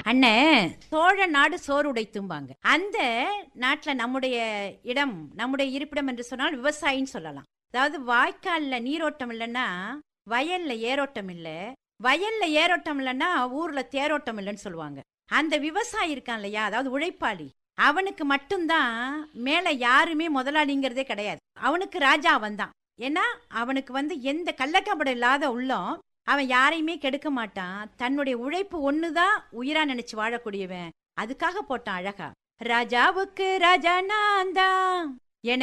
அண்ணே சோழ நாடு சோறுடைத்தும்பாங்க அந்த நாட்டுல நம்முடைய இடம் நம்முடைய இருப்பிடம் என்று சொன்னால் விவசாயின்னு சொல்லலாம் அதாவது வாய்க்கால்ல நீரோட்டம் இல்லைன்னா வயல்ல ஏரோட்டம் இல்ல வயல்ல ஏரோட்டம் இல்லைன்னா ஊர்ல தேரோட்டம் இல்லைன்னு சொல்லுவாங்க அந்த விவசாயி இருக்கான் இல்லையா அதாவது உழைப்பாளி அவனுக்கு மட்டும்தான் மேல யாருமே முதலாளிங்கிறதே கிடையாது அவனுக்கு ராஜா அவன் தான் ஏன்னா அவனுக்கு வந்து எந்த கள்ளக்கபடம் இல்லாத உள்ளம் அவன் யாரையுமே கெடுக்க மாட்டான் தன்னுடைய உழைப்பு ஒண்ணுதான் உயிரா நினைச்சு வாழக்கூடியவன் அதுக்காக போட்டான் அழகா ராஜாவுக்கு ராஜா நான் தான்